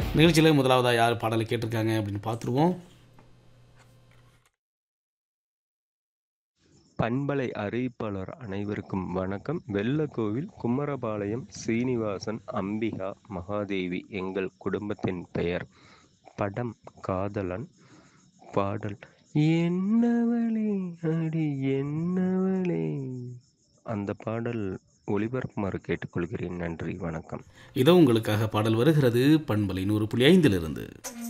நிகழ்ச்சியில் முதலாவதாக யார் பாடலை கேட்டிருக்காங்க அப்படின்னு பார்த்துருவோம் பண்பலை அறிவிப்பாளர் அனைவருக்கும் வணக்கம் வெள்ளக்கோவில் குமரபாளையம் சீனிவாசன் அம்பிகா மகாதேவி எங்கள் குடும்பத்தின் பெயர் படம் காதலன் பாடல் என்னவளே அடி என்னவளே அந்த பாடல் ஒளிபரப்புமாறு கேட்டுக்கொள்கிறேன் நன்றி வணக்கம் இதோ உங்களுக்காக பாடல் வருகிறது பண்பலை நூறு புள்ளி ஐந்திலிருந்து